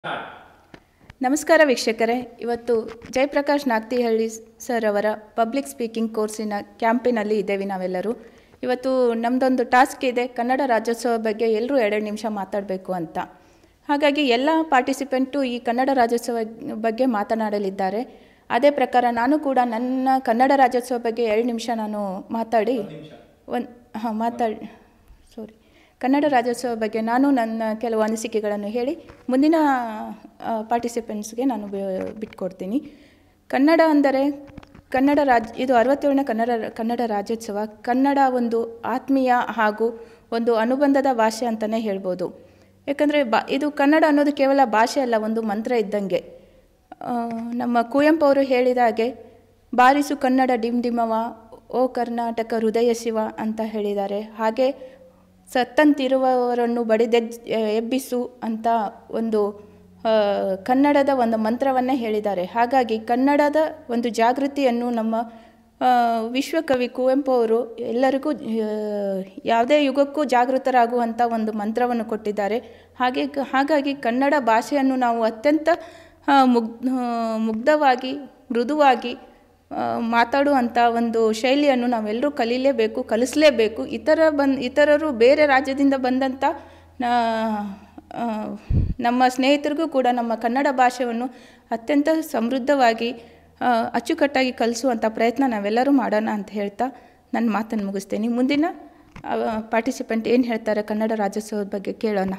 ನಮಸ್ಕಾರ ವೀಕ್ಷಕರೇ ಇವತ್ತು ಜಯಪ್ರಕಾಶ್ ನಾಗ್ತಿಹಳ್ಳಿ ಸರ್ ಅವರ ಪಬ್ಲಿಕ್ ಸ್ಪೀಕಿಂಗ್ ಕೋರ್ಸಿನ ಕ್ಯಾಂಪಿನಲ್ಲಿ ಇದ್ದೇವೆ ನಾವೆಲ್ಲರೂ ಇವತ್ತು ನಮ್ಮದೊಂದು ಟಾಸ್ಕ್ ಇದೆ ಕನ್ನಡ ರಾಜ್ಯೋತ್ಸವ ಬಗ್ಗೆ ಎಲ್ಲರೂ ಎರಡೆರಡು ನಿಮಿಷ ಮಾತಾಡಬೇಕು ಅಂತ ಹಾಗಾಗಿ ಎಲ್ಲ ಪಾರ್ಟಿಸಿಪೆಂಟು ಈ ಕನ್ನಡ ರಾಜ್ಯೋತ್ಸವ ಬಗ್ಗೆ ಮಾತನಾಡಲಿದ್ದಾರೆ ಅದೇ ಪ್ರಕಾರ ನಾನು ಕೂಡ ನನ್ನ ಕನ್ನಡ ರಾಜ್ಯೋತ್ಸವ ಬಗ್ಗೆ ಎರಡು ನಿಮಿಷ ನಾನು ಮಾತಾಡಿ ಒಂದು ಹಾಂ ಮಾತಾಡಿ ಸಾರಿ ಕನ್ನಡ ರಾಜ್ಯೋತ್ಸವ ಬಗ್ಗೆ ನಾನು ನನ್ನ ಕೆಲವು ಅನಿಸಿಕೆಗಳನ್ನು ಹೇಳಿ ಮುಂದಿನ ಪಾರ್ಟಿಸಿಪೆಂಟ್ಸ್ಗೆ ನಾನು ಬಿ- ಬಿಟ್ಕೊಡ್ತೀನಿ ಕನ್ನಡ ಅಂದರೆ ಕನ್ನಡ ರಾಜ್ ಇದು ಅರವತ್ತೇಳನೇ ಕನ್ನಡ ಕನ್ನಡ ರಾಜ್ಯೋತ್ಸವ ಕನ್ನಡ ಒಂದು ಆತ್ಮೀಯ ಹಾಗೂ ಒಂದು ಅನುಬಂಧದ ಭಾಷೆ ಅಂತಲೇ ಹೇಳ್ಬೋದು ಯಾಕಂದರೆ ಬಾ ಇದು ಕನ್ನಡ ಅನ್ನೋದು ಕೇವಲ ಭಾಷೆ ಅಲ್ಲ ಒಂದು ಮಂತ್ರ ಇದ್ದಂಗೆ ಆ, ನಮ್ಮ ಕುವೆಂಪು ಅವರು ಹೇಳಿದ ಹಾಗೆ ಬಾರಿಸು ಕನ್ನಡ ಡಿಮ್ ಡಿಮವ ಓ ಕರ್ನಾಟಕ ಹೃದಯ ಶಿವ ಅಂತ ಹೇಳಿದ್ದಾರೆ ಹಾಗೆ ಸತ್ತಂತಿರುವವರನ್ನು ಬಡಿದೆಜ್ ಎಬ್ಬಿಸು ಅಂತ ಒಂದು ಆ, ಕನ್ನಡದ ಒಂದು ಮಂತ್ರವನ್ನೇ ಹೇಳಿದ್ದಾರೆ ಹಾಗಾಗಿ ಕನ್ನಡದ ಒಂದು ಜಾಗೃತಿಯನ್ನು ನಮ್ಮ ಆ, ವಿಶ್ವಕವಿ ಕುವೆಂಪು ಅವರು ಎಲ್ಲರಿಗೂ ಆ, ಯಾವುದೇ ಯುಗಕ್ಕೂ ಜಾಗೃತರಾಗುವಂಥ ಒಂದು ಮಂತ್ರವನ್ನು ಕೊಟ್ಟಿದ್ದಾರೆ ಹಾಗೆ ಹಾಗಾಗಿ ಕನ್ನಡ ಭಾಷೆಯನ್ನು ನಾವು ಅತ್ಯಂತ ಆ, ಮುಗ್ ಆ, ಮುಗ್ಧವಾಗಿ ಮೃದುವಾಗಿ ಆ, ಮಾತಾಡುವಂಥ ಒಂದು ಶೈಲಿಯನ್ನು ನಾವೆಲ್ಲರೂ ಕಲೀಲೇಬೇಕು ಕಲಿಸಲೇಬೇಕು ಇತರ ಬಂದ್ ಇತರರು ಬೇರೆ ರಾಜ್ಯದಿಂದ ಬಂದಂಥ ನಾ- ಆ, ನಮ್ಮ ಸ್ನೇಹಿತರಿಗೂ ಕೂಡ ನಮ್ಮ ಕನ್ನಡ ಭಾಷೆಯನ್ನು ಅತ್ಯಂತ ಸಮೃದ್ಧವಾಗಿ ಆ, ಅಚ್ಚುಕಟ್ಟಾಗಿ ಕಲಿಸುವಂಥ ಪ್ರಯತ್ನ ನಾವೆಲ್ಲರೂ ಮಾಡೋಣ ಅಂತ ಹೇಳ್ತಾ ನನ್ನ ಮಾತನ್ನು ಮುಗಿಸ್ತೀನಿ ಮುಂದಿನ ಪಾರ್ಟಿಸಿಪೆಂಟ್ ಏನು ಹೇಳ್ತಾರೆ ಕನ್ನಡ ರಾಜ್ಯೋತ್ಸವದ ಬಗ್ಗೆ ಕೇಳೋಣ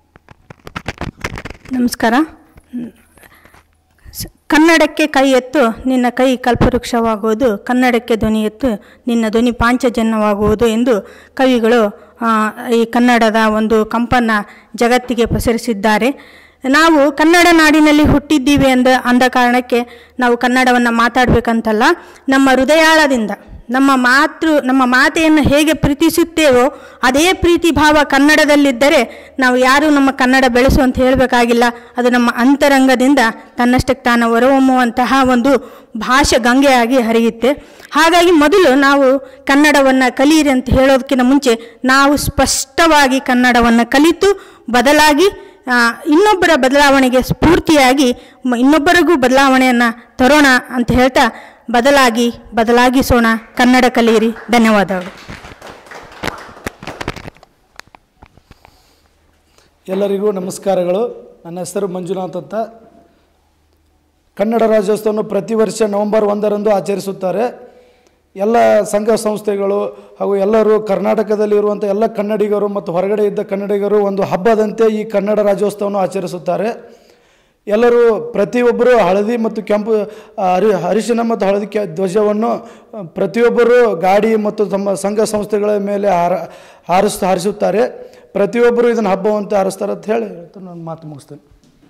ನಮಸ್ಕಾರ ಸ- ಕನ್ನಡಕ್ಕೆ ಕೈ ಎತ್ತು ನಿನ್ನ ಕೈ ಕಲ್ಪವೃಕ್ಷವಾಗುವುದು ಕನ್ನಡಕ್ಕೆ ಧ್ವನಿ ಎತ್ತು ನಿನ್ನ ಧ್ವನಿ ಪಾಂಚಜನ್ಯವಾಗುವುದು ಎಂದು ಕವಿಗಳು ಆ, ಈ ಕನ್ನಡದ ಒಂದು ಕಂಪನ್ನ ಜಗತ್ತಿಗೆ ಪಸರಿಸಿದ್ದಾರೆ ನಾವು ಕನ್ನಡ ನಾಡಿನಲ್ಲಿ ಹುಟ್ಟಿದ್ದೀವಿ ಅಂದ ಅಂದ ಕಾರಣಕ್ಕೆ ನಾವು ಕನ್ನಡವನ್ನು ಮಾತಾಡಬೇಕಂತಲ್ಲ ನಮ್ಮ ಹೃದಯಾಳದಿಂದ ನಮ್ಮ ಮಾತೃ ನಮ್ಮ ಮಾತೆಯನ್ನು ಹೇಗೆ ಪ್ರೀತಿಸುತ್ತೇವೋ ಅದೇ ಪ್ರೀತಿ ಭಾವ ಕನ್ನಡದಲ್ಲಿದ್ದರೆ ನಾವು ಯಾರೂ ನಮ್ಮ ಕನ್ನಡ ಬೆಳೆಸು ಅಂತ ಹೇಳಬೇಕಾಗಿಲ್ಲ ಅದು ನಮ್ಮ ಅಂತರಂಗದಿಂದ ತನ್ನಷ್ಟಕ್ಕೆ ತಾನು ಹೊರಹೊಮ್ಮುವಂತಹ ಒಂದು ಭಾಷೆ ಗಂಗೆಯಾಗಿ ಹರಿಯುತ್ತೆ ಹಾಗಾಗಿ ಮೊದಲು ನಾವು ಕನ್ನಡವನ್ನು ಕಲಿಯಿರಿ ಅಂತ ಹೇಳೋದಕ್ಕಿಂತ ಮುಂಚೆ ನಾವು ಸ್ಪಷ್ಟವಾಗಿ ಕನ್ನಡವನ್ನು ಕಲಿತು ಬದಲಾಗಿ ಆ, ಇನ್ನೊಬ್ಬರ ಬದಲಾವಣೆಗೆ ಸ್ಫೂರ್ತಿಯಾಗಿ ಮ- ಇನ್ನೊಬ್ಬರಿಗೂ ಬದಲಾವಣೆಯನ್ನು ತರೋಣ ಅಂತ ಹೇಳ್ತಾ ಬದಲಾಗಿ ಬದಲಾಗಿಸೋಣ ಕನ್ನಡ ಕಲಿಯಿರಿ ಧನ್ಯವಾದಗಳು ಎಲ್ಲರಿಗೂ ನಮಸ್ಕಾರಗಳು ನನ್ನ ಹೆಸರು ಮಂಜುನಾಥ್ ಅಂತ ಕನ್ನಡ ರಾಜ್ಯೋತ್ಸವವನ್ನು ಪ್ರತಿ ವರ್ಷ ನವೆಂಬರ್ ಒಂದರಂದು ಆಚರಿಸುತ್ತಾರೆ ಎಲ್ಲ ಸಂಘ ಸಂಸ್ಥೆಗಳು ಹಾಗೂ ಎಲ್ಲರೂ ಕರ್ನಾಟಕದಲ್ಲಿರುವಂಥ ಎಲ್ಲ ಕನ್ನಡಿಗರು ಮತ್ತು ಹೊರಗಡೆ ಇದ್ದ ಕನ್ನಡಿಗರು ಒಂದು ಹಬ್ಬದಂತೆ ಈ ಕನ್ನಡ ರಾಜ್ಯೋತ್ಸವವನ್ನು ಆಚರಿಸುತ್ತಾರೆ ಎಲ್ಲರೂ ಪ್ರತಿಯೊಬ್ಬರು ಹಳದಿ ಮತ್ತು ಕೆಂಪು ಆ, ಹರಿ ಅರಿಶಿನ ಮತ್ತು ಹಳದಿ ಕೆ ಧ್ವಜವನ್ನು ಆ, ಪ್ರತಿಯೊಬ್ಬರು ಗಾಡಿ ಮತ್ತು ತಮ್ಮ ಸಂಘ ಸಂಸ್ಥೆಗಳ ಮೇಲೆ ಹಾರ ಹಾರಿಸ್ ಹಾರಿಸುತ್ತಾರೆ ಪ್ರತಿಯೊಬ್ಬರು ಇದನ್ನು ಹಬ್ಬವಂತೆ ಹಾರಿಸ್ತಾರೆ ಅಂತ ಹೇಳಿ ನಾನು ಮಾತು ಮುಗಿಸ್ತೇನೆ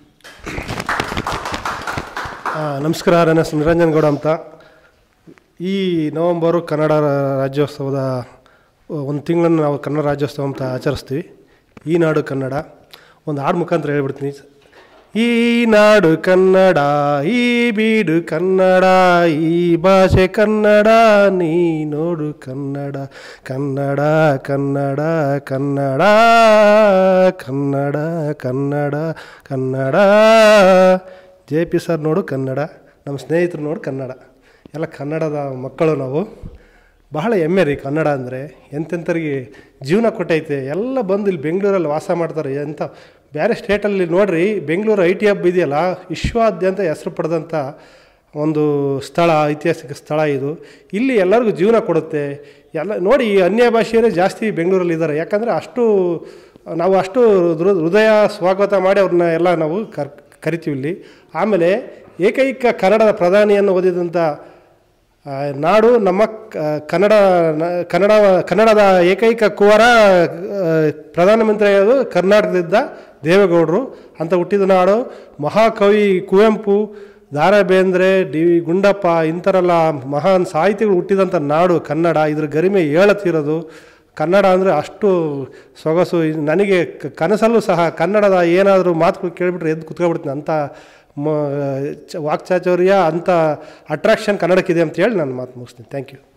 ಆ, ನಮಸ್ಕಾರ ನನ್ನ ಹೆಸರು ನಿರಂಜನ್ ಗೌಡ ಅಂತ ಈ ನವಂಬರು ಕನ್ನಡ ರಾಜ್ಯೋತ್ಸವದ ಒಂದು ತಿಂಗಳನ್ನು ನಾವು ಕನ್ನಡ ರಾಜ್ಯೋತ್ಸವ ಅಂತ ಆಚರಿಸ್ತೀವಿ ಈ ನಾಡು ಕನ್ನಡ ಒಂದು ಹಾಡು ಮುಖಾಂತರ ಹೇಳ್ಬಿಡ್ತೀನಿ ಈ ನಾಡು ಕನ್ನಡ ಈ ಬೀಡು ಕನ್ನಡ ಈ ಭಾಷೆ ಕನ್ನಡ ನೀ ನೋಡು Kannada Kannada Kannada Kannada Kannada Kannada Kannada J P sir ನೋಡು ಕನ್ನಡ ನಮ್ಮ ಸ್ನೇಹಿತರು ನೋಡು ಕನ್ನಡ ಎಲ್ಲ ಕನ್ನಡದ ಮಕ್ಕಳು ನಾವು ಬಹಳ ಹೆಮ್ಮೆ ರೀ ಕನ್ನಡ ಅಂದರೆ ಎಂತೆಂಥರಿಗೆ ಜೀವನ ಕೊಟ್ಟೈತೆ ಎಲ್ಲ ಬಂದು ಇಲ್ಲಿ ಬೆಂಗಳೂರಲ್ಲಿ ವಾಸ ಮಾಡ್ತಾರೆ ಎಂಥ ಬೇರೆ ಸ್ಟೇಟಲ್ಲಿ ನೋಡ್ರಿ ಬೆಂಗಳೂರು ಐ ಟಿ ಹಬ್ ಇದೆಯಲ್ಲ ವಿಶ್ವಾದ್ಯಂತ ಹೆಸರು ಪಡೆದಂಥ ಒಂದು ಸ್ಥಳ ಐತಿಹಾಸಿಕ ಸ್ಥಳ ಇದು ಇಲ್ಲಿ ಎಲ್ಲರಿಗೂ ಜೀವನ ಕೊಡುತ್ತೆ ಎಲ್ಲ ನೋಡಿ ಈ ಅನ್ಯ ಭಾಷೆಯರೇ ಜಾಸ್ತಿ ಬೆಂಗಳೂರಲ್ಲಿ ಇದ್ದಾರೆ ಯಾಕಂದರೆ ಅಷ್ಟು ನಾವು ಅಷ್ಟು ಹೃ- ಹೃದಯ ಸ್ವಾಗತ ಮಾಡಿ ಅವ್ರನ್ನ ಎಲ್ಲ ನಾವು ಕರ್ ಕರಿತೀವಿ ಇಲ್ಲಿ ಆಮೇಲೆ ಏಕೈಕ ಕನ್ನಡದ ಪ್ರಧಾನಿಯನ್ನು ಓದಿದಂಥ ಆ, ನಾಡು ನಮ್ಮ ಕ- ಕನ್ನಡ ನ- ಕನ್ನಡ ಕನ್ನಡದ ಏಕೈಕ ಕುವರ ಆ, ಪ್ರಧಾನಮಂತ್ರಿ ಆಗೋದು ಕರ್ನಾಟಕದಿಂದ ದೇವೇಗೌಡರು ಅಂತ ಹುಟ್ಟಿದ ನಾಡು ಮಹಾಕವಿ ಕುವೆಂಪು ದಾರ ಬೇಂದ್ರೆ ಡಿ ವಿ ಗುಂಡಪ್ಪ ಇಂಥರೆಲ್ಲ ಮಹಾನ್ ಸಾಹಿತಿಗಳು ಹುಟ್ಟಿದಂಥ ನಾಡು ಕನ್ನಡ ಇದ್ರ ಗರಿಮೆ ಹೇಳತ್ತಿರೋದು ಕನ್ನಡ ಅಂದರೆ ಅಷ್ಟು ಸೊಗಸು ಇದು ನನಗೆ ಕ- ಕನಸಲ್ಲೂ ಸಹ ಕನ್ನಡದ ಏನಾದರೂ ಮಾತುಗಳು ಕೇಳಿಬಿಟ್ರೆ ಎದ್ದು ಕುತ್ಕೊಬಿಡ್ತೀನಿ ಅಂಥ ಮ ಚ- ವಾಕ್ಚಾಚೌರ್ಯ ಅಂಥ ಅಟ್ರಾಕ್ಷನ್ ಕನ್ನಡಕ್ಕಿದೆ ಅಂತ ಹೇಳಿ ನಾನು ಮಾತು ಮುಗಿಸ್ತೀನಿ ಥ್ಯಾಂಕ್ ಯು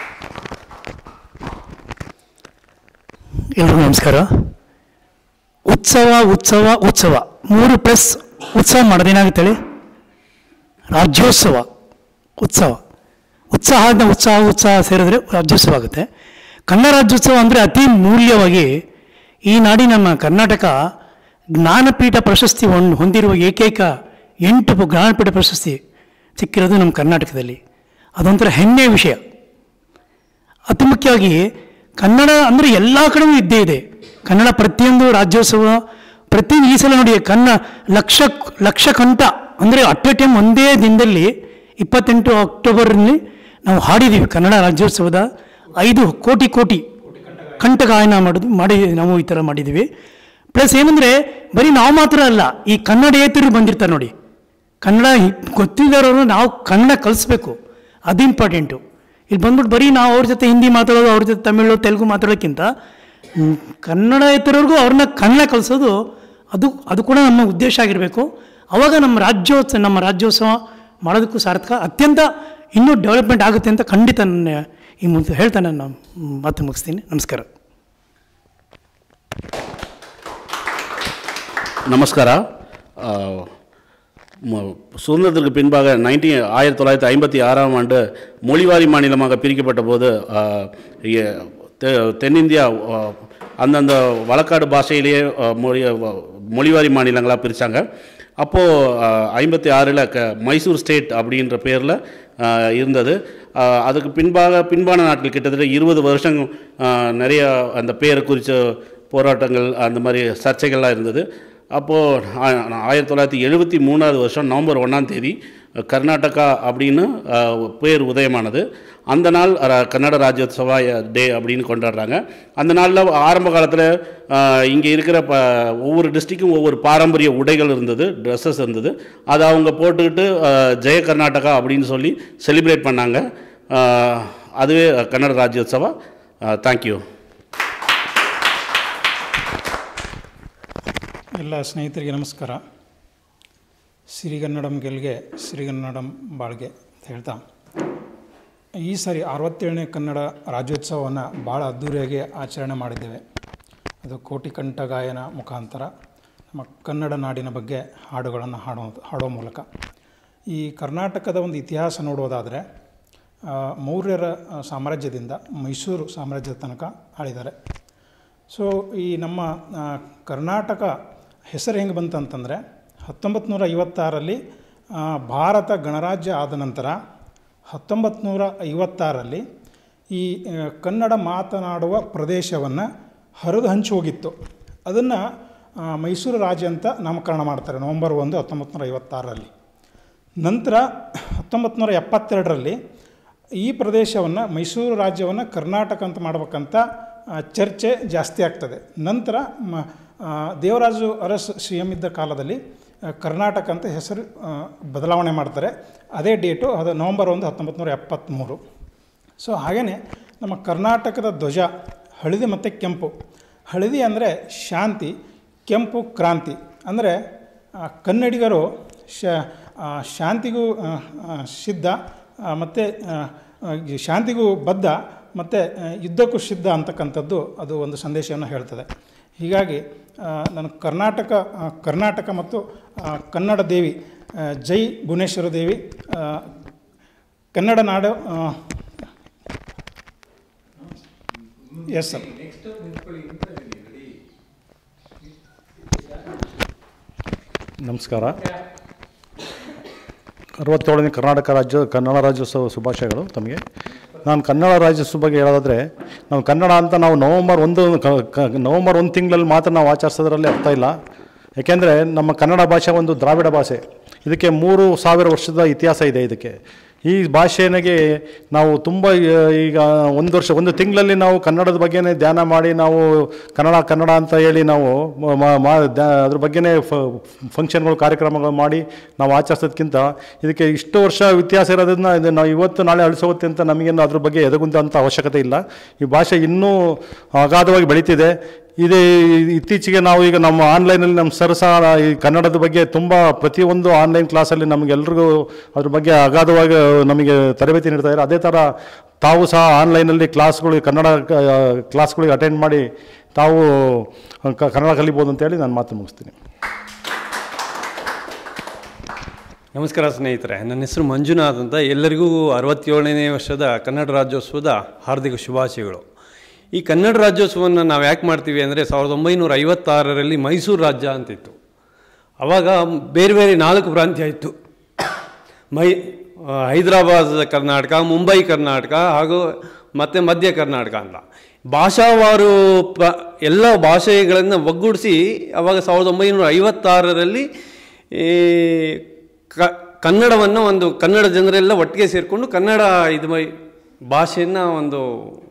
ಎಲ್ರಿಗೂ ನಮಸ್ಕಾರ ಉತ್ಸವ ಉತ್ಸವ ಉತ್ಸವ ಮೂರು ಪ್ಲಸ್ ಉತ್ಸವ ಮಾಡೋದೇನಾಗುತ್ತೆ ಹೇಳಿ ರಾಜ್ಯೋತ್ಸವ ಉತ್ಸವ ಉತ್ಸಾಹದ ಉತ್ಸಾಹ ಉತ್ಸಾಹ ಸೇರಿದ್ರೆ ರಾಜ್ಯೋತ್ಸವ ಆಗುತ್ತೆ ಕನ್ನಡ ರಾಜ್ಯೋತ್ಸವ ಅಂದರೆ ಅತಿ ಮೂಲ್ಯವಾಗಿ ಈ ನಾಡಿನ ನಮ್ಮ ಕರ್ನಾಟಕ ಜ್ಞಾನಪೀಠ ಪ್ರಶಸ್ತಿ ಹೊಂದ್- ಹೊಂದಿರುವ ಏಕೈಕ ಎಂಟು ಪ- ಜ್ಞಾನಪೀಠ ಪ್ರಶಸ್ತಿ ಸಿಕ್ಕಿರೋದು ನಮ್ಮ ಕರ್ನಾಟಕದಲ್ಲಿ ಅದೊಂಥರ ಹೆಮ್ಮೆಯ ವಿಷಯ ಅತಿ ಮುಖ್ಯವಾಗಿ ಕನ್ನಡ ಅಂದರೆ ಎಲ್ಲ ಕಡೆಯೂ ಇದ್ದೇ ಇದೆ ಕನ್ನಡ ಪ್ರತಿಯೊಂದು ರಾಜ್ಯೋತ್ಸವ ಪ್ರತಿ ಈ ಸಲ ನೋಡಿ ಕನ್ನ ಲಕ್ಷ ಲಕ್ಷ ಕಂಠ ಅಂದರೆ ಅಟ್ ಎ ಟೈಮ್ ಒಂದೇ ದಿನದಲ್ಲಿ ಇಪ್ಪತ್ತೆಂಟು ಅಕ್ಟೋಬರ್ನಲ್ಲಿ ನಾವು ಹಾಡಿದ್ದೀವಿ ಕನ್ನಡ ರಾಜ್ಯೋತ್ಸವದ ಐದು ಕೋಟಿ ಕೋಟಿ ಕಂಠ ಗಾಯನ ಮಾಡೋದು ಮಾಡಿ ನಾವು ಈ ಥರ ಮಾಡಿದ್ದೀವಿ ಪ್ಲಸ್ ಏನಂದರೆ ಬರೀ ನಾವು ಮಾತ್ರ ಅಲ್ಲ ಈ ಕನ್ನಡೇತರು ಬಂದಿರ್ತಾರೆ ನೋಡಿ ಕನ್ನಡ ಹಿ- ಗೊತ್ತಿದ್ದವರು ನಾವು ಕನ್ನಡ ಕಲಿಸ್ಬೇಕು ಅದು ಇಂಪಾರ್ಟೆಂಟು ಇಲ್ಲಿ ಬಂದ್ಬಿಟ್ಟು ಬರೀ ನಾವು ಅವ್ರ ಜೊತೆ ಹಿಂದಿ ಮಾತಾಡೋದು ಅವ್ರ ಜೊತೆ ತಮಿಳು ತೆಲುಗು ಮಾತಾಡೋಕ್ಕಿಂತ ಹ್ಮ್, ಕನ್ನಡ ಇತರವ್ರಿಗೂ ಅವ್ರನ್ನ ಕನ್ನಡ ಕಲಿಸೋದು ಅದು ಅದು ಕೂಡ ನಮ್ಮ ಉದ್ದೇಶ ಆಗಿರಬೇಕು ಅವಾಗ ನಮ್ಮ ರಾಜ್ಯೋತ್ಸವ ನಮ್ಮ ರಾಜ್ಯೋತ್ಸವ ಮಾಡೋದಕ್ಕೂ ಸಾರ್ಥಕ ಅತ್ಯಂತ ಇನ್ನೂ ಡೆವಲಪ್ಮೆಂಟ್ ಆಗುತ್ತೆ ಅಂತ ಖಂಡಿತ ನನ್ನ ಈ ಮುಂದೆ ಹೇಳ್ತಾ ನಾನು ಮಾತು ಮುಗಿಸ್ತೀನಿ ನಮಸ್ಕಾರ நமஸ்காரா ஆஹ், ம- சுதந்திரத்திற்கு பின்பாக நைன்டீன் ஆயிரத்தி தொள்ளாயிரத்தி ஐம்பத்தி ஆறாம் ஆண்டு மொழிவாரி மாநிலமாக பிரிக்கப்பட்ட போது ஆஹ், எ- தெ- தென்னிந்தியா ஆஹ், அந்தந்த வழக்காடு பாஷையிலேயே ஆஹ், மொழி மொழிவாரி மாநிலங்களாக பிரித்தாங்க அப்போது ஐம்பத்தி ஆறில் க மைசூர் ஸ்டேட் அப்படின்ற பேரில் இருந்தது ஆஹ், அதுக்கு பின்பாக பின்பான நாட்கள் கிட்டத்தட்ட இருபது வருஷம் ஆஹ், நிறைய அந்த பேரை குறித்த போராட்டங்கள் அந்த மாதிரி சர்ச்சைகள்லாம் இருந்தது அப்போது ஆயிரத்தி தொள்ளாயிரத்தி எழுபத்தி மூணாவது வருஷம் நவம்பர் ஒன்றாம் தேதி கர்நாடகா அப்படின்னு அஹ், பேர் உதயமானது அந்த நாள் ர- கன்னட ராஜ்யோத்சவா டே அப்படின்னு கொண்டாடுறாங்க அந்த நாளில் ஆரம்ப காலத்தில் இங்கே இருக்கிற ப ஒவ்வொரு டிஸ்ட்ரிக்கும் ஒவ்வொரு பாரம்பரிய உடைகள் இருந்தது ட்ரெஸ்ஸஸ் இருந்தது அதை அவங்க போட்டுக்கிட்டு அஹ், ஜெய கர்நாடகா அப்படின்னு சொல்லி செலிப்ரேட் பண்ணாங்க அஹ், அதுவே கன்னட ராஜ்யோத்சவா தேங்க்யூ ಎಲ್ಲ ಸ್ನೇಹಿತರಿಗೆ ನಮಸ್ಕಾರ ಸಿರಿಗನ್ನಡಂ ಗೆಲ್ಗೆ ಸಿರಿಗನ್ನಡಂ ಬಾಳ್ಗೆ ಅಂತ ಹೇಳ್ತಾ ಈ ಸಾರಿ ಅರವತ್ತೇಳನೇ ಕನ್ನಡ ರಾಜ್ಯೋತ್ಸವವನ್ನು ಭಾಳ ಅದ್ಧೂರಿಯಾಗಿ ಆಚರಣೆ ಮಾಡಿದ್ದೇವೆ ಅದು ಕೋಟಿ ಕಂಠ ಗಾಯನ ಮುಖಾಂತರ ನಮ್ಮ ಕನ್ನಡ ನಾಡಿನ ಬಗ್ಗೆ ಹಾಡುಗಳನ್ನು ಹಾಡೋ ಹಾಡೋ ಮೂಲಕ ಈ ಕರ್ನಾಟಕದ ಒಂದು ಇತಿಹಾಸ ನೋಡೋದಾದರೆ ಆ, ಮೌರ್ಯರ ಆ, ಸಾಮ್ರಾಜ್ಯದಿಂದ ಮೈಸೂರು ಸಾಮ್ರಾಜ್ಯದ ತನಕ ಆಳಿದ್ದಾರೆ ಸೊ ಈ ನಮ್ಮ ಆ, ಕರ್ನಾಟಕ ಹೆಸರು ಹೆಂಗೆ ಬಂತಂತಂದರೆ ಹತ್ತೊಂಬತ್ತು ನೂರ ಐವತ್ತಾರಲ್ಲಿ ಆ, ಭಾರತ ಗಣರಾಜ್ಯ ಆದ ನಂತರ ಹತ್ತೊಂಬತ್ತು ನೂರ ಐವತ್ತಾರಲ್ಲಿ ಈ ಆ, ಕನ್ನಡ ಮಾತನಾಡುವ ಪ್ರದೇಶವನ್ನು ಹರಿದು ಹಂಚಿ ಹೋಗಿತ್ತು ಅದನ್ನು ಮೈಸೂರು ರಾಜ್ಯ ಅಂತ ನಾಮಕರಣ ಮಾಡ್ತಾರೆ ನವಂಬರ್ ಒಂದು ಹತ್ತೊಂಬತ್ತು ನೂರ ಐವತ್ತಾರರಲ್ಲಿ ನಂತರ ಹತ್ತೊಂಬತ್ತು ನೂರ ಎಪ್ಪತ್ತೆರಡರಲ್ಲಿ ಈ ಪ್ರದೇಶವನ್ನು ಮೈಸೂರು ರಾಜ್ಯವನ್ನು ಕರ್ನಾಟಕ ಅಂತ ಮಾಡ್ಬೇಕಂತ ಆ, ಚರ್ಚೆ ಜಾಸ್ತಿ ಆಗ್ತದೆ ನಂತರ ಮ ಆ, ದೇವರಾಜು ಅರಸ್ ಸಿ ಎಂ ಇದ್ದ ಕಾಲದಲ್ಲಿ ಆ, ಕರ್ನಾಟಕ ಅಂತ ಹೆಸರು ಆ, ಬದಲಾವಣೆ ಮಾಡ್ತಾರೆ ಅದೇ ಡೇಟು ಅದು ನವಂಬರ್ ಒಂದು ಹತ್ತೊಂಬತ್ತು ನೂರ ಎಪ್ಪತ್ತ್ಮೂರು ಸೊ ಹಾಗೆಯೇ ನಮ್ಮ ಕರ್ನಾಟಕದ ಧ್ವಜ ಹಳದಿ ಮತ್ತು ಕೆಂಪು ಹಳದಿ ಅಂದರೆ ಶಾಂತಿ ಕೆಂಪು ಕ್ರಾಂತಿ ಅಂದರೆ ಆ, ಕನ್ನಡಿಗರು ಶ ಆ, ಶಾಂತಿಗೂ ಆ, ಆ, ಸಿದ್ಧ ಮತ್ತು ಶಾಂತಿಗೂ ಬದ್ಧ ಮತ್ತು ಯುದ್ಧಕ್ಕೂ ಸಿದ್ಧ ಅಂತಕ್ಕಂಥದ್ದು ಅದು ಒಂದು ಸಂದೇಶವನ್ನು ಹೇಳ್ತದೆ ಹೀಗಾಗಿ ಆ, ನಾನು ಕರ್ನಾಟಕ ಆ, ಕರ್ನಾಟಕ ಮತ್ತು ಆ, ಕನ್ನಡ ದೇವಿ ಆ, ಜೈ ಭುವನೇಶ್ವರ ದೇವಿ ಆ, ಕನ್ನಡ ನಾಡು ಎಸ್ ಸರ್ ನಮಸ್ಕಾರ ಅರವತ್ತೇಳನೇ ಕರ್ನಾಟಕ ರಾಜ್ಯ ಕನ್ನಡ ರಾಜ್ಯೋತ್ಸವ ಶುಭಾಶಯಗಳು ತಮಗೆ ನಾನು ಕನ್ನಡ ರಾಜ್ಯೋತ್ಸವ ಬಗ್ಗೆ ಹೇಳೋದಾದರೆ ನಾವು ಕನ್ನಡ ಅಂತ ನಾವು ನವಂಬರ್ ಒಂದು ಕ- ಕ- ನವಂಬರ್ ಒಂದು ತಿಂಗಳಲ್ಲಿ ಮಾತ್ರ ನಾವು ಆಚರಿಸೋದ್ರಲ್ಲಿ ಅರ್ಥ ಇಲ್ಲ ಯಾಕೆಂದರೆ ನಮ್ಮ ಕನ್ನಡ ಭಾಷೆ ಒಂದು ದ್ರಾವಿಡ ಭಾಷೆ ಇದಕ್ಕೆ ಮೂರು ಸಾವಿರ ವರ್ಷದ ಇತಿಹಾಸ ಇದೆ ಇದಕ್ಕೆ ಈ ಭಾಷೆನಿಗೆ ನಾವು ತುಂಬ ಈಗ ಒಂದು ವರ್ಷ ಒಂದು ತಿಂಗಳಲ್ಲಿ ನಾವು ಕನ್ನಡದ ಬಗ್ಗೆನೇ ಧ್ಯಾನ ಮಾಡಿ ನಾವು ಕನ್ನಡ ಕನ್ನಡ ಅಂತ ಹೇಳಿ ನಾವು ಮ- ಮ- ಮಾ ದ್ಯಾ- ಅದ್ರ ಬಗ್ಗೆನೇ ಫಂಕ್ಷನ್ಗಳು ಕಾರ್ಯಕ್ರಮಗಳು ಮಾಡಿ ನಾವು ಆಚರಿಸೋದಕ್ಕಿಂತ ಇದಕ್ಕೆ ಇಷ್ಟು ವರ್ಷ ವ್ಯತ್ಯಾಸ ಇರೋದನ್ನ ಇದು ನಾವು ಇವತ್ತು ನಾಳೆ ಅಳಿಸೋಗುತ್ತೆ ಅಂತ ನಮಗೇನು ಅದ್ರ ಬಗ್ಗೆ ಎದಗುಂತ ಅವಶ್ಯಕತೆ ಇಲ್ಲ ಈ ಭಾಷೆ ಇನ್ನೂ ಅಗಾಧವಾಗಿ ಬೆಳೀತಿದೆ ಇದೇ ಇತ್ತೀಚೆಗೆ ನಾವು ಈಗ ನಮ್ಮ ಆನ್ಲೈನಲ್ಲಿ ನಮ್ಮ ಸರ್ ಸಹ ಈ ಕನ್ನಡದ ಬಗ್ಗೆ ತುಂಬ ಪ್ರತಿಯೊಂದು ಆನ್ಲೈನ್ ಕ್ಲಾಸಲ್ಲಿ ನಮಗೆಲ್ರಿಗೂ ಅದ್ರ ಬಗ್ಗೆ ಅಗಾಧವಾಗಿ ನಮಗೆ ತರಬೇತಿ ನೀಡ್ತಾ ಇದ್ದಾರೆ ಅದೇ ಥರ ತಾವು ಸಹ ಆನ್ಲೈನಲ್ಲಿ ಕ್ಲಾಸ್ಗಳು ಕನ್ನಡ ಕ- ಕ್ಲಾಸ್ಗಳಿಗೆ ಅಟೆಂಡ್ ಮಾಡಿ ತಾವು ಕ- ಕನ್ನಡ ಕಲಿಬೋದು ಅಂತೇಳಿ ನಾನು ಮಾತು ಮುಗಿಸ್ತೀನಿ ನಮಸ್ಕಾರ ಸ್ನೇಹಿತರೆ ನನ್ನ ಹೆಸರು ಮಂಜುನಾಥ್ ಅಂತ ಎಲ್ಲರಿಗೂ ಅರವತ್ತೇಳನೇ ವರ್ಷದ ಕನ್ನಡ ರಾಜ್ಯೋತ್ಸವದ ಹಾರ್ದಿಕ ಶುಭಾಶಯಗಳು ಈ ಕನ್ನಡ ರಾಜ್ಯೋತ್ಸವವನ್ನು ನಾವು ಯಾಕೆ ಮಾಡ್ತೀವಿ ಅಂದರೆ ಸಾವಿರದ ಒಂಬೈನೂರ ಐವತ್ತಾರರಲ್ಲಿ ಮೈಸೂರು ರಾಜ್ಯ ಅಂತಿತ್ತು ಆವಾಗ ಬೇರೆ ಬೇರೆ ನಾಲ್ಕು ಪ್ರಾಂತ್ಯ ಇತ್ತು ಮೈ ಆ, ಹೈದರಾಬಾದ್ ಕರ್ನಾಟಕ ಮುಂಬೈ ಕರ್ನಾಟಕ ಹಾಗೂ ಮತ್ತು ಮಧ್ಯ ಕರ್ನಾಟಕ ಅಂತ ಭಾಷಾವಾರು ಪ ಎಲ್ಲ ಭಾಷೆಗಳನ್ನು ಒಗ್ಗೂಡಿಸಿ ಆವಾಗ ಸಾವಿರದ ಒಂಬೈನೂರ ಐವತ್ತಾರರಲ್ಲಿ ಈ ಕ ಕನ್ನಡವನ್ನು ಒಂದು ಕನ್ನಡ ಜನರೆಲ್ಲ ಒಟ್ಟಿಗೆ ಸೇರಿಕೊಂಡು ಕನ್ನಡ ಇದು ಮೈ ಭಾಷೆಯನ್ನು ಒಂದು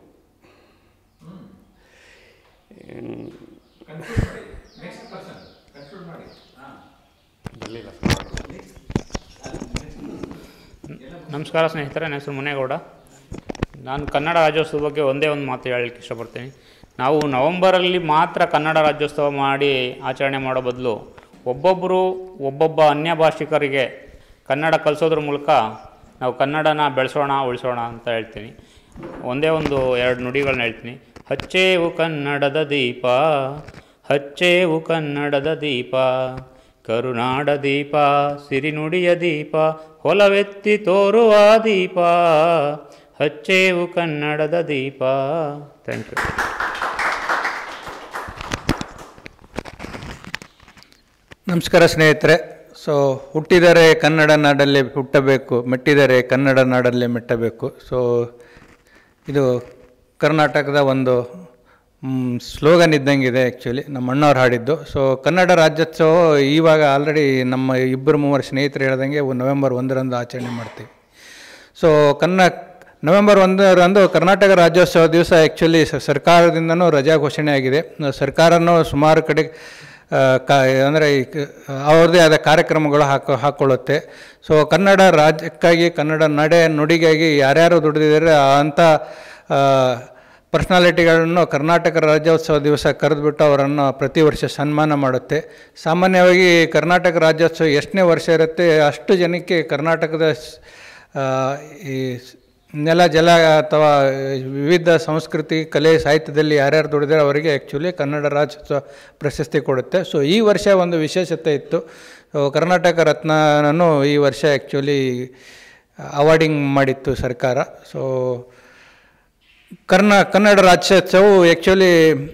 ನಮಸ್ಕಾರ ಸ್ನೇಹಿತರೆ ನನ್ನ ಹೆಸರು ಮುನೇಗೌಡ ನಾನು ಕನ್ನಡ ರಾಜ್ಯೋತ್ಸವ ಬಗ್ಗೆ ಒಂದೇ ಒಂದು ಮಾತು ಹೇಳಲಿಕ್ಕೆ ಇಷ್ಟಪಡ್ತೀನಿ ನಾವು ನವಂಬರಲ್ಲಿ ಮಾತ್ರ ಕನ್ನಡ ರಾಜ್ಯೋತ್ಸವ ಮಾಡಿ ಆಚರಣೆ ಮಾಡೋ ಬದಲು ಒಬ್ಬೊಬ್ಬರು ಒಬ್ಬೊಬ್ಬ ಅನ್ಯ ಭಾಷಿಕರಿಗೆ ಕನ್ನಡ ಕಲಿಸೋದ್ರ ಮೂಲಕ ನಾವು ಕನ್ನಡನ ಬೆಳೆಸೋಣ ಉಳಿಸೋಣ ಅಂತ ಹೇಳ್ತೀನಿ ಒಂದೇ ಒಂದು ಎರಡು ನುಡಿಗಳನ್ನ ಹೇಳ್ತೀನಿ ಹಚ್ಚೇವು ಕನ್ನಡದ ದೀಪ ಹಚ್ಚೇವು ಕನ್ನಡದ ದೀಪ ಕರುನಾಡ ದೀಪ ಸಿರಿನುಡಿಯ ದೀಪ ಹೊಲವೆತ್ತಿ ತೋರುವ ದೀಪ ಹಚ್ಚೇವು ಕನ್ನಡದ ದೀಪ ಥ್ಯಾಂಕ್ ಯು ನಮಸ್ಕಾರ ಸ್ನೇಹಿತರೆ ಸೊ ಹುಟ್ಟಿದರೆ ಕನ್ನಡ ನಾಡಲ್ಲೇ ಹುಟ್ಟಬೇಕು ಮೆಟ್ಟಿದರೆ ಕನ್ನಡ ನಾಡಲ್ಲೇ ಮೆಟ್ಟಬೇಕು ಸೊ ಇದು ಕರ್ನಾಟಕದ ಒಂದು ಸ್ಲೋಗನ್ ಇದ್ದಂಗಿದೆ ಆ್ಯಕ್ಚುಲಿ ನಮ್ಮ ಅಣ್ಣವ್ರು ಹಾಡಿದ್ದು ಸೊ ಕನ್ನಡ ರಾಜ್ಯೋತ್ಸವ ಇವಾಗ ಆಲ್ರೆಡಿ ನಮ್ಮ ಇಬ್ಬರು ಮೂವರು ಸ್ನೇಹಿತರು ಹೇಳ್ದಂಗೆ ಒಂದು ನವೆಂಬರ್ ಒಂದರಂದು ಆಚರಣೆ ಮಾಡ್ತೀವಿ ಸೊ ಕನ್ನ ನವೆಂಬರ್ ಒಂದರಂದು ಕರ್ನಾಟಕ ರಾಜ್ಯೋತ್ಸವ ದಿವಸ ಆ್ಯಕ್ಚುಲಿ ಸರ್ಕಾರದಿಂದನೂ ರಜಾ ಘೋಷಣೆ ಆಗಿದೆ ಸರ್ಕಾರನೂ ಸುಮಾರು ಕಡೆ ಆ, ಕ ಅಂದರೆ ಅವ್ರದ್ದೇ ಆದ ಕಾರ್ಯಕ್ರಮಗಳು ಹಾಕೋ ಹಾಕ್ಕೊಳ್ಳುತ್ತೆ ಸೊ ಕನ್ನಡ ರಾಜ್ಯಕ್ಕಾಗಿ ಕನ್ನಡ ನಡೆ ನುಡಿಗಾಗಿ ಯಾರ್ಯಾರು ದುಡಿದಿದ್ದಾರೆ ಅಂಥ ಪರ್ಸ್ನಾಲಿಟಿಗಳನ್ನು ಕರ್ನಾಟಕ ರಾಜ್ಯೋತ್ಸವ ದಿವಸ ಕರೆದುಬಿಟ್ಟು ಅವರನ್ನು ಪ್ರತಿ ವರ್ಷ ಸನ್ಮಾನ ಮಾಡುತ್ತೆ ಸಾಮಾನ್ಯವಾಗಿ ಕರ್ನಾಟಕ ರಾಜ್ಯೋತ್ಸವ ಎಷ್ಟನೇ ವರ್ಷ ಇರುತ್ತೆ ಅಷ್ಟು ಜನಕ್ಕೆ ಕರ್ನಾಟಕದ ಸ್- ಆ, ಈ ಸ್- ನೆಲ ಜಲ ಅಥವಾ ವಿವಿಧ ಸಂಸ್ಕೃತಿ ಕಲೆ ಸಾಹಿತ್ಯದಲ್ಲಿ ಯಾರ್ಯಾರು ದುಡಿದಾರೆ ಅವರಿಗೆ ಆ್ಯಕ್ಚುಲಿ ಕನ್ನಡ ರಾಜ್ಯೋತ್ಸವ ಪ್ರಶಸ್ತಿ ಕೊಡುತ್ತೆ ಸೊ ಈ ವರ್ಷ ಒಂದು ವಿಶೇಷತೆ ಇತ್ತು ಸೊ ಕರ್ನಾಟಕ ರತ್ನನೂ ಈ ವರ್ಷ ಆ್ಯಕ್ಚುಲಿ ಅವಾರ್ಡಿಂಗ್ ಮಾಡಿತ್ತು ಸರ್ಕಾರ ಸೊ ಕರ್ನಾ ಕನ್ನಡ ರಾಜ್ಯೋತ್ಸವವು ಆ್ಯಕ್ಚುಲಿ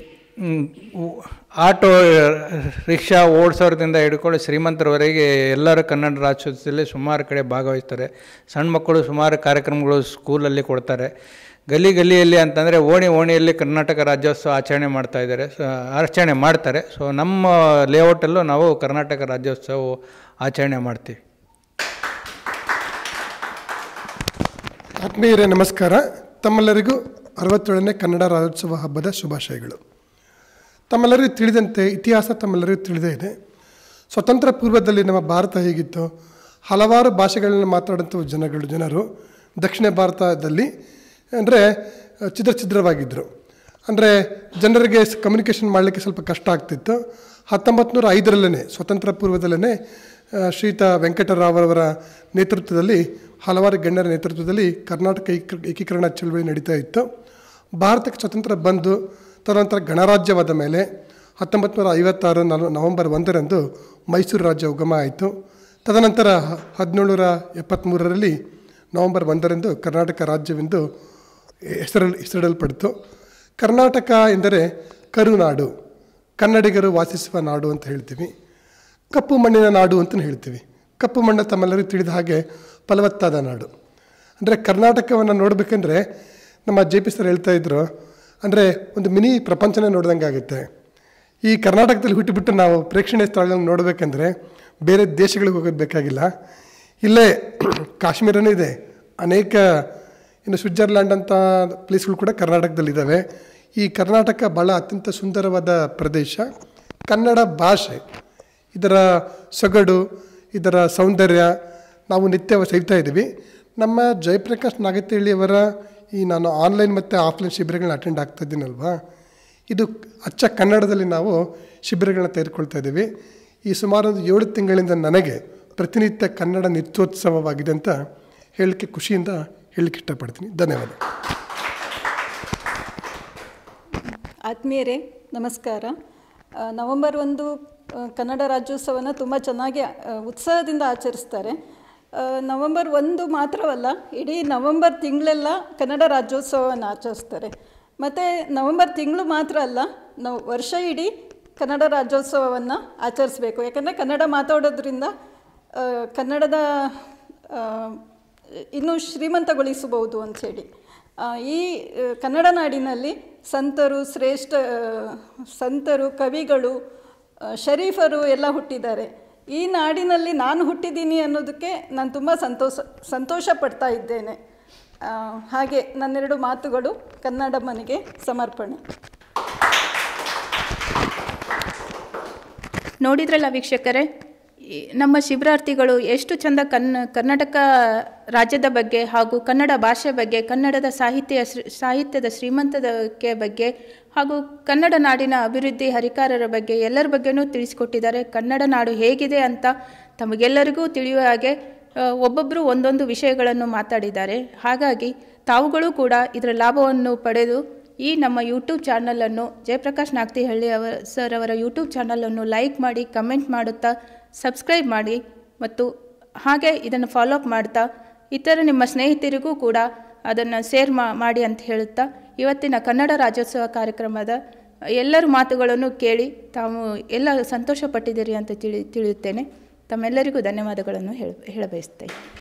ಆಟೋ ರಿಕ್ಷಾ ಓಡಿಸೋದ್ರಿಂದ ಹಿಡ್ಕೊಂಡು ಶ್ರೀಮಂತರವರೆಗೆ ಎಲ್ಲರೂ ಕನ್ನಡ ರಾಜ್ಯೋತ್ಸವದಲ್ಲಿ ಸುಮಾರು ಕಡೆ ಭಾಗವಹಿಸ್ತಾರೆ ಸಣ್ಣ ಮಕ್ಕಳು ಸುಮಾರು ಕಾರ್ಯಕ್ರಮಗಳು ಸ್ಕೂಲಲ್ಲಿ ಕೊಡ್ತಾರೆ ಗಲ್ಲಿ ಗಲ್ಲಿಯಲ್ಲಿ ಅಂತಂದರೆ ಓಣಿ ಓಣಿಯಲ್ಲಿ ಕರ್ನಾಟಕ ರಾಜ್ಯೋತ್ಸವ ಆಚರಣೆ ಮಾಡ್ತಾ ಇದ್ದಾರೆ ಸೊ ಆಚರಣೆ ಮಾಡ್ತಾರೆ ಸೊ ನಮ್ಮ ಲೇಔಟಲ್ಲೂ ನಾವು ಕರ್ನಾಟಕ ರಾಜ್ಯೋತ್ಸವ ಆಚರಣೆ ಮಾಡ್ತೀವಿ ಆತ್ಮೀಯರೇ ನಮಸ್ಕಾರ ತಮ್ಮೆಲ್ಲರಿಗೂ ಅರವತ್ತೇಳನೇ ಕನ್ನಡ ರಾಜ್ಯೋತ್ಸವ ಹಬ್ಬದ ಶುಭಾಶಯಗಳು ತಮ್ಮೆಲ್ಲರಿಗೂ ತಿಳಿದಂತೆ ಇತಿಹಾಸ ತಮ್ಮೆಲ್ಲರಿಗೂ ತಿಳಿದೇ ಇದೆ ಸ್ವತಂತ್ರ ಪೂರ್ವದಲ್ಲಿ ನಮ್ಮ ಭಾರತ ಹೇಗಿತ್ತು ಹಲವಾರು ಭಾಷೆಗಳನ್ನು ಮಾತಾಡುವಂಥ ಜನಗಳು ಜನರು ದಕ್ಷಿಣ ಭಾರತದಲ್ಲಿ ಅಂದರೆ ಛಿದ್ರ ಛಿದ್ರವಾಗಿದ್ದರು ಅಂದರೆ ಜನರಿಗೆ ಕಮ್ಯುನಿಕೇಷನ್ ಮಾಡಲಿಕ್ಕೆ ಸ್ವಲ್ಪ ಕಷ್ಟ ಆಗ್ತಿತ್ತು ಹತ್ತೊಂಬತ್ತು ನೂರ ಐದರಲ್ಲೇ ಸ್ವತಂತ್ರ ಪೂರ್ವದಲ್ಲೇ ಶ್ರೀಯುತ ವೆಂಕಟರಾವ್ರವರ ನೇತೃತ್ವದಲ್ಲಿ ಹಲವಾರು ಗಣ್ಯರ ನೇತೃತ್ವದಲ್ಲಿ ಕರ್ನಾಟಕ ಏಕ- ಏಕೀಕರಣ ಚಳವಳಿ ನಡೀತಾ ಇತ್ತು ಭಾರತಕ್ಕೆ ಸ್ವತಂತ್ರ ಬಂದು ತದನಂತರ ಗಣರಾಜ್ಯವಾದ ಮೇಲೆ ಹತ್ತೊಂಬತ್ತು ನೂರ ಐವತ್ತಾರು ನವ ನವಂಬರ್ ಒಂದರಂದು ಮೈಸೂರು ರಾಜ್ಯ ಉಗಮ ಆಯಿತು ತದನಂತರ ಹ- ಹದಿನೇಳುನೂರ ಎಪ್ಪತ್ತ್ಮೂರರಲ್ಲಿ ನವಂಬರ್ ಒಂದರಂದು ಕರ್ನಾಟಕ ರಾಜ್ಯವೆಂದು ಹೆಸರು ಹೆಸರಿಡಲ್ಪಡಿತು ಕರ್ನಾಟಕ ಎಂದರೆ ಕರುನಾಡು ಕನ್ನಡಿಗರು ವಾಸಿಸುವ ನಾಡು ಅಂತ ಹೇಳ್ತೀವಿ ಕಪ್ಪು ಮಣ್ಣಿನ ನಾಡು ಅಂತ ಹೇಳ್ತೀವಿ ಕಪ್ಪು ಮಣ್ಣು ತಮ್ಮೆಲ್ಲರಿಗೂ ತಿಳಿದ ಹಾಗೆ ಫಲವತ್ತಾದ ನಾಡು ಅಂದರೆ ಕರ್ನಾಟಕವನ್ನು ನೋಡಬೇಕಂದ್ರೆ ನಮ್ಮ ಜೆ ಪಿ ಸರ್ ಹೇಳ್ತಾ ಇದ್ರು ಅಂದರೆ ಒಂದು ಮಿನಿ ಪ್ರಪಂಚನೇ ನೋಡ್ದಂಗೆ ಆಗುತ್ತೆ ಈ ಕರ್ನಾಟಕದಲ್ಲಿ ಹುಟ್ಟಿಬಿಟ್ಟು ನಾವು ಪ್ರೇಕ್ಷಣೀಯ ಸ್ಥಳಗಳನ್ನು ನೋಡಬೇಕಂದ್ರೆ ಬೇರೆ ದೇಶಗಳಿಗೆ ಹೋಗೋದು ಬೇಕಾಗಿಲ್ಲ ಇಲ್ಲೇ ಕಾಶ್ಮೀರನೂ ಇದೆ ಅನೇಕ ಇನ್ನು ಸ್ವಿಟ್ಜರ್ಲ್ಯಾಂಡ್ ಅಂತ ಪ್ಲೇಸ್ಗಳು ಕೂಡ ಕರ್ನಾಟಕದಲ್ಲಿದ್ದಾವೆ ಈ ಕರ್ನಾಟಕ ಭಾಳ ಅತ್ಯಂತ ಸುಂದರವಾದ ಪ್ರದೇಶ ಕನ್ನಡ ಭಾಷೆ ಇದರ ಸೊಗಡು ಇದರ ಸೌಂದರ್ಯ ನಾವು ನಿತ್ಯ ಸವಿತಾ ಇದ್ದೀವಿ ನಮ್ಮ ಜಯಪ್ರಕಾಶ್ ನಾಗತಿಹಳ್ಳಿಯವರ ಈ ನಾನು ಆನ್ಲೈನ್ ಮತ್ತು ಆಫ್ಲೈನ್ ಶಿಬಿರಗಳನ್ನ ಅಟೆಂಡ್ ಆಗ್ತಾ ಇದ್ದೀನಲ್ವಾ ಇದು ಅಚ್ಚ ಕನ್ನಡದಲ್ಲಿ ನಾವು ಶಿಬಿರಗಳನ್ನ ತೆಗೆದುಕೊಳ್ತಾ ಇದ್ದೀವಿ ಈ ಸುಮಾರು ಒಂದು ಏಳು ತಿಂಗಳಿಂದ ನನಗೆ ಪ್ರತಿನಿತ್ಯ ಕನ್ನಡ ನಿತ್ಯೋತ್ಸವವಾಗಿದೆ ಅಂತ ಹೇಳಲಿಕ್ಕೆ ಖುಷಿಯಿಂದ ಹೇಳಲಿಕ್ಕೆ ಇಷ್ಟಪಡ್ತೀನಿ ಧನ್ಯವಾದ ಆತ್ಮೀಯರೇ ನಮಸ್ಕಾರ ಆ, ನವೆಂಬರ್ ಒಂದು ಆ, ಕನ್ನಡ ರಾಜ್ಯೋತ್ಸವನ ತುಂಬ ಚೆನ್ನಾಗಿ ಆ, ಉತ್ಸಾಹದಿಂದ ಆಚರಿಸ್ತಾರೆ ಆ, ನವೆಂಬರ್ ಒಂದು ಮಾತ್ರವಲ್ಲ ಇಡೀ ನವೆಂಬರ್ ತಿಂಗಳೆಲ್ಲ ಕನ್ನಡ ರಾಜ್ಯೋತ್ಸವವನ್ನು ಆಚರಿಸ್ತಾರೆ ಮತ್ತು ನವೆಂಬರ್ ತಿಂಗಳು ಮಾತ್ರ ಅಲ್ಲ ನಾವು ವರ್ಷ ಇಡೀ ಕನ್ನಡ ರಾಜ್ಯೋತ್ಸವವನ್ನು ಆಚರಿಸ್ಬೇಕು ಯಾಕಂದರೆ ಕನ್ನಡ ಮಾತಾಡೋದ್ರಿಂದ ಆ, ಕನ್ನಡದ ಆ, ಇನ್ನೂ ಶ್ರೀಮಂತಗೊಳಿಸಬಹುದು ಅಂಥೇಳಿ ಆ, ಈ ಆ, ಕನ್ನಡ ನಾಡಿನಲ್ಲಿ ಸಂತರು ಶ್ರೇಷ್ಠ ಆ, ಸಂತರು ಕವಿಗಳು ಆ, ಶರೀಫರು ಎಲ್ಲ ಹುಟ್ಟಿದ್ದಾರೆ ಈ ನಾಡಿನಲ್ಲಿ ನಾನು ಹುಟ್ಟಿದ್ದೀನಿ ಅನ್ನೋದಕ್ಕೆ ನಾನು ತುಂಬ ಸಂತೋಷ ಸಂತೋಷ ಪಡ್ತಾ ಇದ್ದೇನೆ ಆ, ಹಾಗೆ ನನ್ನೆರಡು ಮಾತುಗಳು ಕನ್ನಡಮ್ಮನಿಗೆ ಸಮರ್ಪಣೆ ನೋಡಿದ್ರಲ್ಲ ವೀಕ್ಷಕರೇ ಈ ನಮ್ಮ ಶಿಬಿರಾರ್ಥಿಗಳು ಎಷ್ಟು ಚಂದ ಕನ್ನ ಕರ್ನಾಟಕ ರಾಜ್ಯದ ಬಗ್ಗೆ ಹಾಗೂ ಕನ್ನಡ ಭಾಷೆ ಬಗ್ಗೆ ಕನ್ನಡದ ಸಾಹಿತ್ಯ ಶ್ರೀ- ಸಾಹಿತ್ಯದ ಶ್ರೀಮಂತದಕ್ಕೆ ಬಗ್ಗೆ ಹಾಗೂ ಕನ್ನಡ ನಾಡಿನ ಅಭಿವೃದ್ಧಿ ಹರಿಕಾರರ ಬಗ್ಗೆ ಎಲ್ಲರ ಬಗ್ಗೆನೂ ತಿಳಿಸಿಕೊಟ್ಟಿದ್ದಾರೆ ಕನ್ನಡ ನಾಡು ಹೇಗಿದೆ ಅಂತ ತಮಗೆಲ್ಲರಿಗೂ ತಿಳಿಯುವ ಹಾಗೆ ಆ, ಒಬ್ಬೊಬ್ಬರು ಒಂದೊಂದು ವಿಷಯಗಳನ್ನು ಮಾತಾಡಿದ್ದಾರೆ ಹಾಗಾಗಿ ತಾವುಗಳು ಕೂಡ ಇದರ ಲಾಭವನ್ನು ಪಡೆದು ಈ ನಮ್ಮ ಯೂಟ್ಯೂಬ್ ಚಾನಲನ್ನು ಜಯಪ್ರಕಾಶ್ ನಾಗ್ತಿಹಳ್ಳಿ ಅವರ ಸರ್ ಅವರ ಯೂಟ್ಯೂಬ್ ಚಾನಲನ್ನು ಲೈಕ್ ಮಾಡಿ ಕಮೆಂಟ್ ಮಾಡುತ್ತಾ ಸಬ್ಸ್ಕ್ರೈಬ್ ಮಾಡಿ ಮತ್ತು ಹಾಗೆ ಇದನ್ನು ಫಾಲೋ ಅಪ್ ಮಾಡ್ತಾ ಇತರ ನಿಮ್ಮ ಸ್ನೇಹಿತರಿಗೂ ಕೂಡ ಅದನ್ನು ಶೇರ್ ಮಾಡಿ ಅಂತ ಹೇಳುತ್ತಾ ಇವತ್ತಿನ ಕನ್ನಡ ರಾಜ್ಯೋತ್ಸವ ಕಾರ್ಯಕ್ರಮದ ಎಲ್ಲರ ಮಾತುಗಳನ್ನು ಕೇಳಿ ತಾವು ಎಲ್ಲ ಸಂತೋಷಪಟ್ಟಿದ್ದೀರಿ ಅಂತ ತಿಳಿ ತಿಳಿಯುತ್ತೇನೆ ತಮ್ಮೆಲ್ಲರಿಗೂ ಧನ್ಯವಾದಗಳನ್ನು ಹೇಳ ಹೇಳಬಯಸ್ತೇನೆ